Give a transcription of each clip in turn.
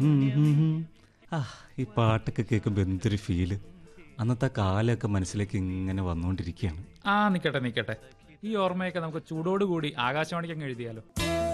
ഉം, ഉം, ഉം. ആ ഈ പാട്ടൊക്കെ കേൾക്കുമ്പോൾ എന്തൊരു ഫീല് അന്നത്തെ കാലമൊക്കെ മനസ്സിലേക്ക് ഇങ്ങനെ വന്നുകൊണ്ടിരിക്കുകയാണ് ആ നിക്കട്ടെ നിക്കട്ടെ ഈ ഓർമ്മയൊക്കെ നമുക്ക് ചൂടോടുകൂടി ആകാശവാണിക്ക് അങ്ങ് എഴുതിയാലോ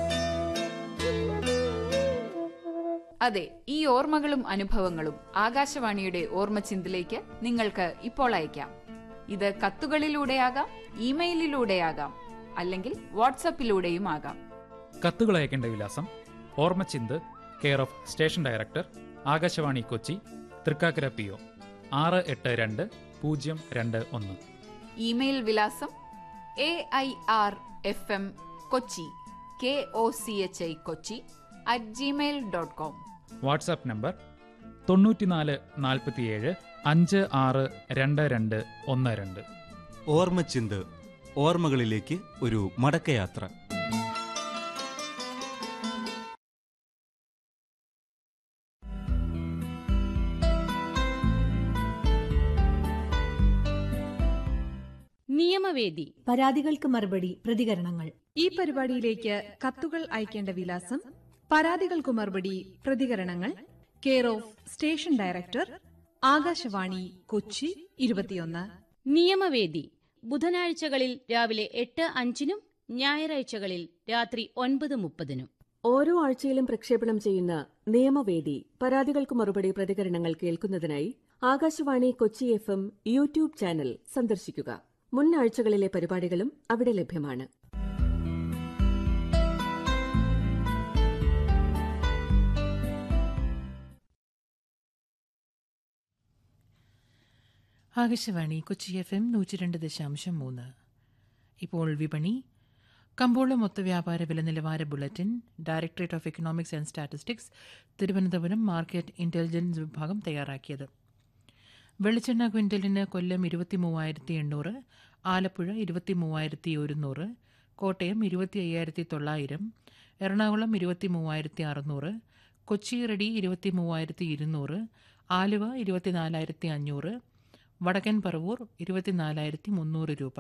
അതെ ഈ ഓർമ്മകളും അനുഭവങ്ങളും ആകാശവാണിയുടെ ഓർമ്മച്ചിന്തിലേക്ക് നിങ്ങൾക്ക് ഇപ്പോൾ അയക്കാം ഇത് കത്തുകളിലൂടെയാകാം ഇമെയിലിലൂടെയാകാം അല്ലെങ്കിൽ വാട്സപ്പിലൂടെയും ആകാം കത്തുകൾ അയക്കേണ്ട വിലാസം Ormachinthu care of station director Akashvani Kochi Thrikkakkara P O ആറ് എട്ട് രണ്ട് പൂജ്യം രണ്ട് ഒന്ന് ഇമെയിൽ വിലാസം A I R F M Kochi K O C H I Kochi at Gmail dot com WhatsApp number തൊണ്ണൂറ്റിനാല് നാൽപ്പത്തിയേഴ് അഞ്ച് ആറ് രണ്ട് രണ്ട് ഒന്ന് രണ്ട് ഓർമ്മച്ചിന്ത് ഓർമ്മകളിലേക്ക് ഒരു മടക്കയാത്ര നിയമവേദി പരാതികൾക്ക് മറുപടി പ്രതികരണങ്ങൾ ഈ പരിപാടിയിലേക്ക് കത്തുകൾ അയക്കേണ്ട വിലാസം പരാതികൾക്കു മറുപടി പ്രതികരണങ്ങൾ care of station director Akashvani Kochi ഇരുപത്തിയൊന്ന് നിയമവേദി ബുധനാഴ്ചകളിൽ രാവിലെ എട്ട് അഞ്ചിനും ഞായറാഴ്ചകളിൽ രാത്രി ഒൻപത് മുപ്പതിനും ഓരോ ആഴ്ചയിലും പ്രക്ഷേപണം ചെയ്യുന്ന നിയമവേദി പരാതികൾക്ക് മറുപടി പ്രതികരണങ്ങൾ കേൾക്കുന്നതിനായി Akashvani Kochi F M YouTube channel സന്ദർശിക്കുക മുൻ ആഴ്ചകളിലെ പരിപാടികളും അവിടെ ലഭ്യമാണ് ആകാശവാണി കൊച്ചി എഫ് എം നൂറ്റി രണ്ട് ദശാംശം മൂന്ന് ഇപ്പോൾ വിപണി കമ്പോള മൊത്ത വ്യാപാര വില നിലവാര bulletin directorate of economics and statistics Thiruvananthapuram market intelligence വിഭാഗം തയ്യാറാക്കിയത് വെളിച്ചെണ്ണ ക്വിൻ്റലിന് കൊല്ലം ഇരുപത്തി മൂവായിരത്തി എണ്ണൂറ് ആലപ്പുഴ ഇരുപത്തി മൂവായിരത്തി ഒരുന്നൂറ് കോട്ടയം ഇരുപത്തി അയ്യായിരത്തി തൊള്ളായിരം എറണാകുളം ഇരുപത്തി മൂവായിരത്തി അറുന്നൂറ് കൊച്ചി റെഡി ഇരുപത്തി മൂവായിരത്തി ഇരുന്നൂറ് ആലുവ ഇരുപത്തിനാലായിരത്തി അഞ്ഞൂറ് വടക്കൻ പറവൂർ ഇരുപത്തിനാലായിരത്തി മുന്നൂറ് രൂപ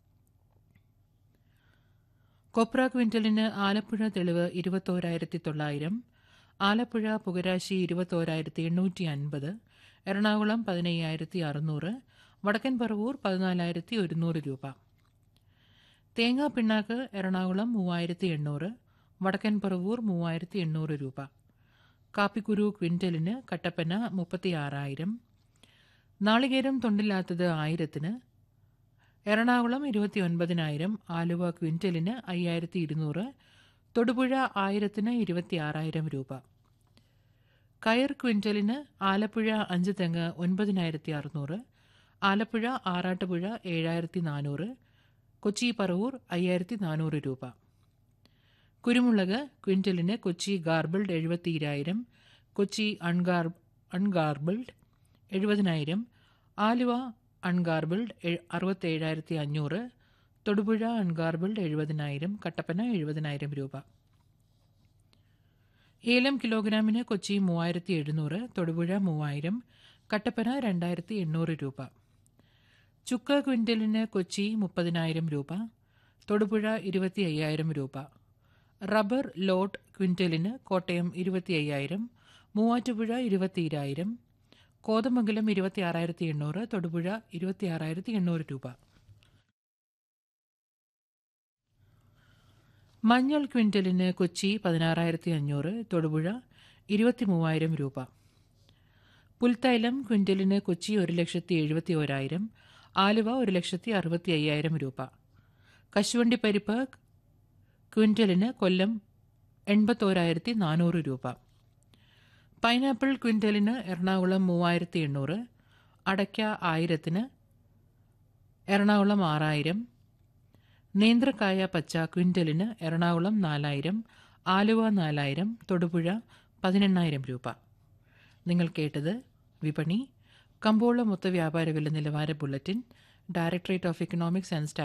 കൊപ്ര ക്വിൻ്റലിന് ആലപ്പുഴ തെളിവ് ഇരുപത്തോരായിരത്തി തൊള്ളായിരം ആലപ്പുഴ പുകരാശി ഇരുപത്തോരായിരത്തി എണ്ണൂറ്റി അൻപത് എറണാകുളം പതിനയ്യായിരത്തി അറുന്നൂറ് വടക്കൻ പറവൂർ പതിനാലായിരത്തി ഒരുന്നൂറ് രൂപ തേങ്ങാ പിണ്ണാക്ക് എറണാകുളം മൂവായിരത്തി എണ്ണൂറ് വടക്കൻ പറവൂർ മൂവായിരത്തി എണ്ണൂറ് രൂപ കാപ്പിക്കുരു ക്വിൻ്റലിന് കട്ടപ്പന മുപ്പത്തി ആറായിരം നാളികേരം തൊണ്ടില്ലാത്തത് ആയിരത്തിന് എറണാകുളം ഇരുപത്തി ഒൻപതിനായിരം ആലുവ ക്വിൻ്റലിന് അയ്യായിരത്തി ഇരുന്നൂറ് തൊടുപുഴ ആയിരത്തിന് ഇരുപത്തി ആറായിരം രൂപ കയർ ക്വിൻ്റലിന് ആലപ്പുഴ അഞ്ച് തെങ്ങ് ഒൻപതിനായിരത്തി അറുന്നൂറ് ആലപ്പുഴ ആറാട്ടുപുഴ ഏഴായിരത്തി നാനൂറ് കൊച്ചി പറവൂർ അയ്യായിരത്തി നാനൂറ് രൂപ കുരുമുളക് ക്വിൻ്റലിന് കൊച്ചി ഗാർബിൾഡ് എഴുപത്തിരായിരം കൊച്ചി അൺഗാർ അൺഗാർബിൾഡ് എഴുപതിനായിരം ആലുവ അൺഗാർബിൾഡ് അറുപത്തേഴായിരത്തി അഞ്ഞൂറ് തൊടുപുഴ അൺഗാർബിൾഡ് എഴുപതിനായിരം കട്ടപ്പന എഴുപതിനായിരം രൂപ ഏലം കിലോഗ്രാമിന് കൊച്ചി മൂവായിരത്തി എഴുന്നൂറ് തൊടുപുഴ മൂവായിരം കട്ടപ്പന രണ്ടായിരത്തി എണ്ണൂറ് രൂപ ചുക്ക് ക്വിൻ്റലിന് കൊച്ചി മുപ്പതിനായിരം രൂപ തൊടുപുഴ ഇരുപത്തി അയ്യായിരം രൂപ റബ്ബർ ലോട്ട് ക്വിൻ്റലിന് കോട്ടയം ഇരുപത്തി അയ്യായിരം മൂവാറ്റുപുഴ ഇരുപത്തിയിരായിരം കോതമംഗലം ഇരുപത്തി ആറായിരത്തി എണ്ണൂറ് തൊടുപുഴ ഇരുപത്തി ആറായിരത്തി എണ്ണൂറ് രൂപ മഞ്ഞൾ ക്വിൻ്റലിന് കൊച്ചി പതിനാറായിരത്തി അഞ്ഞൂറ് തൊടുപുഴ ഇരുപത്തി മൂവായിരം രൂപ പുൽത്തൈലം ക്വിൻ്റലിന് കൊച്ചി ഒരു ലക്ഷത്തി എഴുപത്തി ഓരായിരം ആലുവ ഒരു ലക്ഷത്തി അറുപത്തി അയ്യായിരം രൂപ കശുവണ്ടി പരിപ്പ് ക്വിൻ്റലിന് കൊല്ലം എൺപത്തോരായിരത്തി നാനൂറ് രൂപ പൈനാപ്പിൾ ക്വിൻ്റലിന് എറണാകുളം മൂവായിരത്തി എണ്ണൂറ് അടയ്ക്ക ആയിരത്തിന് എറണാകുളം ആറായിരം നേന്ത്രക്കായ പച്ച ക്വിൻ്റലിന് എറണാകുളം നാലായിരം ആലുവ നാലായിരം തൊടുപുഴ പതിനെണ്ണായിരം രൂപ നിങ്ങൾ കേട്ടത് വിപണി കമ്പോള മൊത്ത വ്യാപാര വില നിലവാര bulletin directorate of economics and